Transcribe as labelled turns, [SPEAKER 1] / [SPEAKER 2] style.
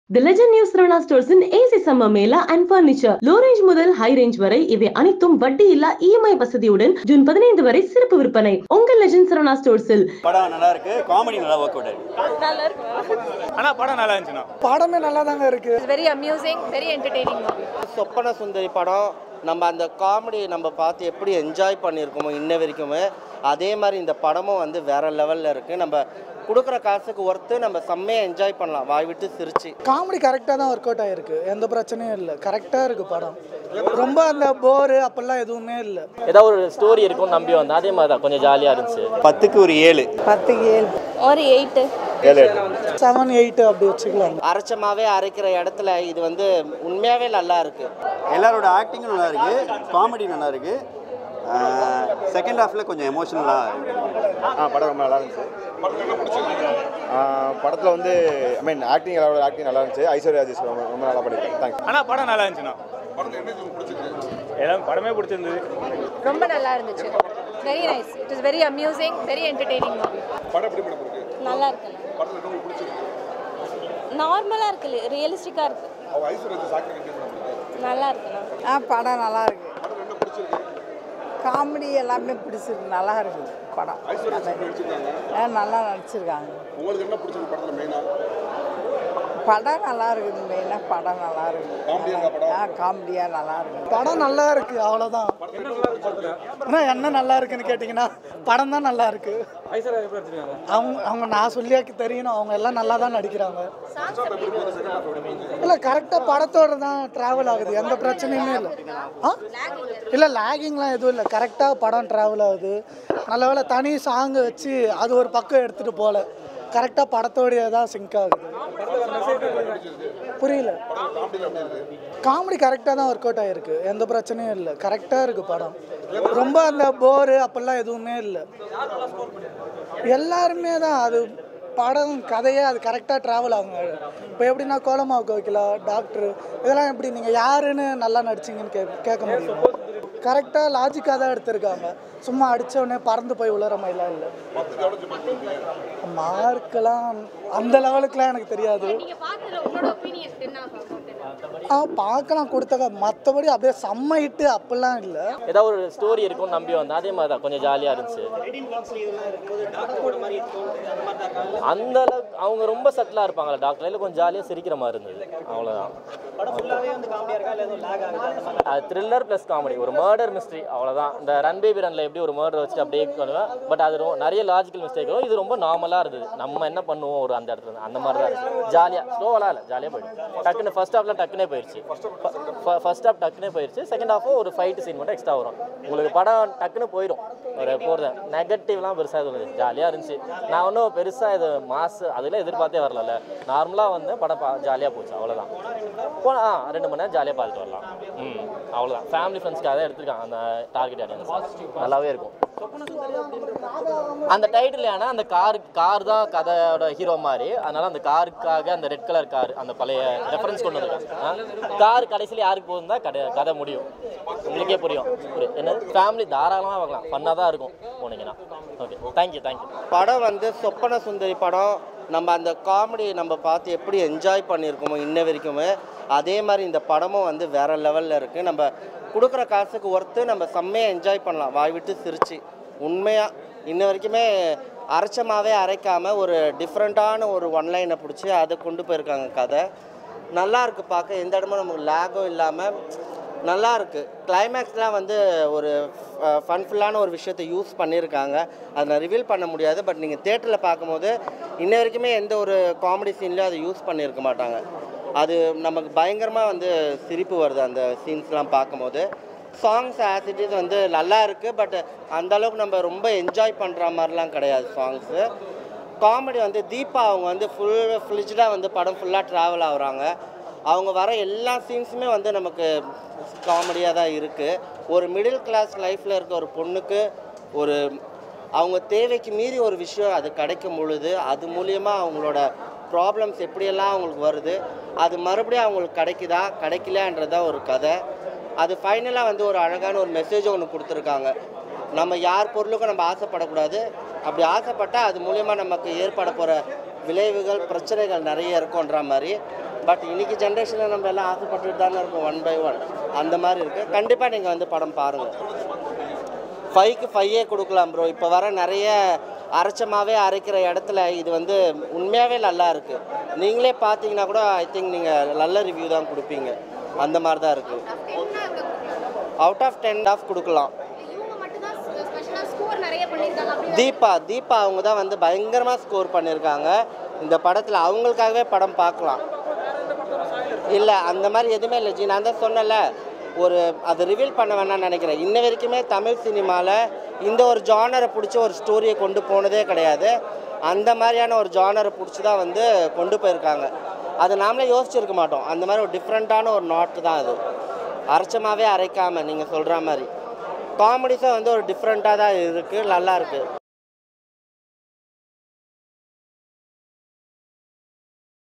[SPEAKER 1] தி legend news Saravana ஸ்டோர்ஸின் AC summer mela and furniture low range முதல் high range வரை இவை அனைத்தும் வட்டி இல்லா இஎம்ஐ வசதியுடன் ஜூன் பதினைந்து வரை சிறப்பு விற்பனை உங்கள் லெஜண்ட் சரவணா ஸ்டோர்ஸில்
[SPEAKER 2] படம் நல்லா இருக்கு காமெடி நல்லா ஒர்க் அவுட் ஆயிருக்கு
[SPEAKER 3] நல்லா இருக்கு
[SPEAKER 4] ஆனால் படம் நல்லா இருந்துச்சுண்ணா
[SPEAKER 5] படமே நல்லா தாங்க இருக்கு
[SPEAKER 3] வெரி அம்யூசிங் வெரி என்டர்டெய்னிங்
[SPEAKER 6] சொப்பன சுந்தரி படம் நம்ம அந்த காமெடி நம்ம பார்த்து எப்படி என்ஜாய் பண்ணியிருக்கோமோ இன்ன வரைக்குமே அதே மாதிரி இந்த படமும் வந்து வேற லெவலில் இருக்குது நம்ம கொடுக்குற காசுக்கு ஒர்த்து நம்ம செம்மையாக என்ஜாய் பண்ணலாம் வாய் விட்டு சிரிச்சு
[SPEAKER 5] காமெடி கரெக்டாக தான் ஒர்க் அவுட் ஆயிருக்கு எந்த பிரச்சனையும் இல்லை கரெக்டாக இருக்கு படம் ரொம்ப அந்த போரு அப்படிலாம் எதுவுமே இல்லை
[SPEAKER 7] ஏதாவது ஒரு ஸ்டோரி இருக்கும்னு நம்பி வந்தேன் அதே மாதிரி தான் கொஞ்சம் ஜாலியாக இருந்துச்சு
[SPEAKER 2] பத்துக்கு ஒரு ஏழு
[SPEAKER 5] பத்துக்கு ஏழு
[SPEAKER 3] ஒரு எயிட்டு
[SPEAKER 2] ஏழு
[SPEAKER 5] செவன் எயிட் அப்படி வச்சுக்கலாம்
[SPEAKER 6] அரைச்சமாவே அரைக்கிற இடத்துல இது வந்து உண்மையாகவே நல்லா இருக்குது
[SPEAKER 2] எல்லாரோட ஆக்டிங்கும் நல்லா இருக்கு காமெடி நல்லா இருக்கு செகண்ட் ஹாஃப்ல கொஞ்சம் எமோஷனலாக இருக்கு
[SPEAKER 8] ஆ படம் ரொம்ப நல்லா இருந்துச்சு படத்தில் வந்து ஐ மீன் ஆக்டிங் எல்லாரோட ஆக்டிங் நல்லா இருந்துச்சு ஐஸ்வர்யா ராஜேஷ் ரொம்ப ரொம்ப நல்லா பண்ணியிருக்கேன் தேங்க்ஸ்
[SPEAKER 4] ஆனால் படம் நல்லா இருந்துச்சுண்ணா எல்லாம் படமே பிடிச்சிருந்தது
[SPEAKER 3] ரொம்ப நல்லா இருந்துச்சு very nice it is very amusing very entertaining
[SPEAKER 9] நல்லா இருக்கு நார்மலாக இருக்கு ரியலிஸ்டிக்காக இருக்கு நல்லா இருக்குண்ணா
[SPEAKER 5] ஆ படம் நல்லா இருக்கு காமெடி எல்லாமே பிடிச்சிருக்கு நல்லா இருக்கு படம் ஆ நல்லா நடிச்சிருக்காங்க படம் நல்லா இருக்குது மெயினாக படம் நல்லா இருக்கு ஆ காமெடியாக நல்லா இருக்கு படம் நல்லா இருக்கு அவ்வளோதான் ஆனால் என்ன நல்லா இருக்குன்னு கேட்டிங்கன்னா படம் தான் நல்லா இருக்கு அவங்க அவங்க நான் சொல்லியாக்கி தெரியணும் அவங்க எல்லாம் நல்லா தான் நடிக்கிறாங்க இல்லை கரெக்டாக படத்தோட தான் ட்ராவல் ஆகுது எந்த பிரச்சனையுமே இல்லை ஆ இல்லை லேகிங்லாம் எதுவும் இல்லை கரெக்டாக படம் ட்ராவல் ஆகுது நல்ல வேளை தனி சாங்கு வச்சு அது ஒரு பக்கம் எடுத்துகிட்டு போகல கரெக்டாக படத்தோடைய தான் சிங்க் ஆகுது புரியல காமெடி கரெக்டாக தான் ஒர்க் அவுட் ஆகிருக்கு எந்த பிரச்சனையும் இல்லை கரெக்டாக இருக்குது படம் ரொம்ப அந்த போரு அப்படிலாம் எதுவுமே இல்லை எல்லாருமே தான் அது படம் கதையே அது கரெக்டாக ட்ராவல் ஆகுங்க இப்போ எப்படின்னா கோலமாவுக்கு வைக்கலாம் டாக்டர் இதெல்லாம் எப்படி நீங்கள் யாருன்னு நல்லா நடிச்சிங்கன்னு கே கேட்க முடியும் கரெக்டாக லாஜிக்காக தான் எடுத்திருக்காங்க சும்மா அடிச்ச உடனே பறந்து போய் உளற மாதிரிலாம் இல்லை மார்க்கெல்லாம் அந்த லெவலுக்குலாம் எனக்கு தெரியாது ஆ பார்க்கலாம் கொடுத்தாங்க மற்றபடி அப்படியே செம்ம ஹிட்டு அப்படிலாம் இல்லை
[SPEAKER 7] ஏதாவது ஒரு ஸ்டோரி இருக்கும்னு நம்பி வந்தேன் அதே மாதிரி தான் கொஞ்சம் ஜாலியாக இருந்துச்சு அந்த அளவுக்கு அவங்க ரொம்ப சட்டிலாக இருப்பாங்களா டாக்டர் இல்லை கொஞ்சம் ஜாலியாக சிரிக்கிற மாதிரி இருந்தது அவ்வளோதான் அது த்ரில்லர் ப்ளஸ் காமெடி ஒரு மர்டர் மிஸ்ட்ரி அவ்வளோதான் இந்த ரன் பேபி ரன்ல எப்படி ஒரு மர்டர் வச்சுட்டு அப்படியே பண்ணுவேன் பட் அது ரொம்ப நிறைய லாஜிக்கல் மிஸ்டேக் வரும் இது ரொம்ப நார்மலாக இருந்தது நம்ம என்ன பண்ணுவோம் ஒரு அந்த இடத்துல அந்த மாதிரி தான் இருந்துச்சு ஜாலியாக ஸ்லோவெல்லாம் இல்லை ஜாலியாக போயிடுச்சு டக்குன்னு ஃபர்ஸ்ட் ஹாஃப்ல டக்குனே போயிடுச்சு ஃபர்ஸ்ட் ஹாஃப் டக்குனே போயிடுச்சு செகண்ட் ஹாஃபும் ஒரு ஃபைட் சீன் மட்டும் எக்ஸ்ட்ரா வரும் உங்களுக்கு படம் டக்குன்னு போயிடும் ஒரு போகிறது நெகட்டிவ்லாம் பெருசாக எதுவும் ஜாலியாக இருந்துச்சு நான் ஒன்றும் பெருசாக இது மாசு அதெல்லாம் எதிர்பார்த்தே வரல நார்மலாக வந்து படம் ஜாலியாக போச்சு அவ்வளோதான் போனால் ஆ ரெண்டு மணி நேரம் ஜாலியாக பார்த்துட்டு வரலாம் ம் அவ்வளோதான் ஃபேமிலி ஃப்ரெண்ட்ஸ்க்காக தான் எடுத்திருக்காங்க அந்த டார்கெட் ஆடியன்ஸ் நல்லாவே இருக்கும் அந்த டைட்டில் ஏன்னா அந்த கார் கார் தான் கதையோட ஹீரோ மாதிரி அதனால அந்த காருக்காக அந்த ரெட் கலர் கார் அந்த பழைய ரெஃபரன்ஸ் கொண்டு வந்திருக்காங்க கார் கடைசியில் யாருக்கு போகுதுன்னா கதை கதை முடியும் உங்களுக்கே புரியும் புரியும் என்னது ஃபேமிலி தாராளமாக பார்க்கலாம் ஃபன்னாக தான் இருக்கும் போனீங்கன்னா ஓகே தேங்க்யூ தேங்க்யூ
[SPEAKER 6] படம் வந்து சொப்பன சுந்தரி படம் நம்ம அந்த காமெடி நம்ம பார்த்து எப்படி என்ஜாய் பண்ணியிருக்கோமோ இன்ன வரைக்குமே அதே மாதிரி இந்த படமும் வந்து வேற லெவலில் இருக்குது நம்ம கொடுக்குற காசுக்கு ஒர்த்து நம்ம செம்மையாக என்ஜாய் பண்ணலாம் வாய் விட்டு சிரிச்சு உண்மையாக இன்ன வரைக்குமே அரைச்சமாகவே அரைக்காமல் ஒரு டிஃப்ரெண்ட்டான ஒரு ஒன்லைனை பிடிச்சி அதை கொண்டு போயிருக்காங்க கதை நல்லா இருக்கு பார்க்க எந்த இடமும் நமக்கு லேகும் இல்லாமல் நல்லா இருக்கு கிளைமேக்ஸ்லாம் வந்து ஒரு ஃபன்ஃபுல்லான ஒரு விஷயத்தை யூஸ் பண்ணியிருக்காங்க அதை நான் ரிவீல் பண்ண முடியாது பட் நீங்கள் தேட்டரில் பார்க்கும்போது இன்ன வரைக்குமே எந்த ஒரு காமெடி சீன்லையும் அதை யூஸ் பண்ணியிருக்க மாட்டாங்க அது நமக்கு பயங்கரமாக வந்து சிரிப்பு வருது அந்த சீன்ஸ்லாம் பார்க்கும்போது சாங்ஸ் ஆஸ் இட் இஸ் வந்து நல்லா இருக்குது பட் அந்த அளவுக்கு நம்ம ரொம்ப என்ஜாய் பண்ணுற மாதிரிலாம் கிடையாது சாங்ஸு காமெடி வந்து தீபா அவங்க வந்து ஃபுல் ஃப்ளிஜ்டாக வந்து படம் ஃபுல்லாக ட்ராவல் ஆகுறாங்க அவங்க வர எல்லா சீன்ஸுமே வந்து நமக்கு காமெடியாக தான் இருக்குது ஒரு மிடில் கிளாஸ் லைஃப்பில் இருக்க ஒரு பொண்ணுக்கு ஒரு அவங்க தேவைக்கு மீறி ஒரு விஷயம் அது கிடைக்கும் பொழுது அது மூலியமாக அவங்களோட ப்ராப்ளம்ஸ் எப்படியெல்லாம் அவங்களுக்கு வருது அது மறுபடியும் அவங்களுக்கு கிடைக்குதா கிடைக்கலன்றது தான் ஒரு கதை அது ஃபைனலாக வந்து ஒரு அழகான ஒரு மெசேஜ் ஒன்று கொடுத்துருக்காங்க நம்ம யார் பொருளுக்கும் நம்ம ஆசைப்படக்கூடாது அப்படி ஆசைப்பட்டால் அது மூலியமாக நமக்கு ஏற்பட போகிற விளைவுகள் பிரச்சனைகள் நிறைய இருக்குன்ற மாதிரி பட் இன்னைக்கு ஜென்ரேஷனில் நம்ம எல்லாம் ஆசைப்பட்டுட்டு தானே இருக்கோம் ஒன் பை ஒன் அந்த மாதிரி இருக்குது கண்டிப்பாக நீங்கள் வந்து படம் பாருங்கள் ஃபைவ்க்கு ஃபைவே கொடுக்கலாம் ப்ரோ இப்போ வர நிறைய அரைச்சமாகவே அரைக்கிற இடத்துல இது வந்து உண்மையாகவே நல்லா இருக்குது நீங்களே பார்த்தீங்கன்னா கூட ஐ திங்க் நீங்கள் நல்ல ரிவ்யூ தான் கொடுப்பீங்க அந்த மாதிரி தான் இருக்குது அவுட் ஆஃப் டென் ஆஃப் கொடுக்கலாம் தீபா தீபா அவங்க தான் வந்து பயங்கரமாக ஸ்கோர் பண்ணியிருக்காங்க இந்த படத்தில் அவங்களுக்காகவே படம் பார்க்கலாம் இல்லை அந்த மாதிரி எதுவுமே இல்லை ஜி நான் தான் சொன்னல ஒரு அதை ரிவீல் பண்ண வேணாம்னு நினைக்கிறேன் இன்ன வரைக்குமே தமிழ் சினிமாவில் இந்த ஒரு ஜானரை பிடிச்சி ஒரு ஸ்டோரியை கொண்டு போனதே கிடையாது அந்த மாதிரியான ஒரு ஜானரை பிடிச்சி தான் வந்து கொண்டு போயிருக்காங்க அது நாமளே யோசிச்சிருக்க மாட்டோம் அந்த மாதிரி ஒரு டிஃப்ரெண்ட்டான ஒரு நாட்டு தான் அது அரைச்சமாகவே அரைக்காமல் நீங்கள் சொல்கிற மாதிரி காமெடிஸாக வந்து ஒரு டிஃப்ரெண்ட்டாக தான் இருக்குது நல்லா இருக்குது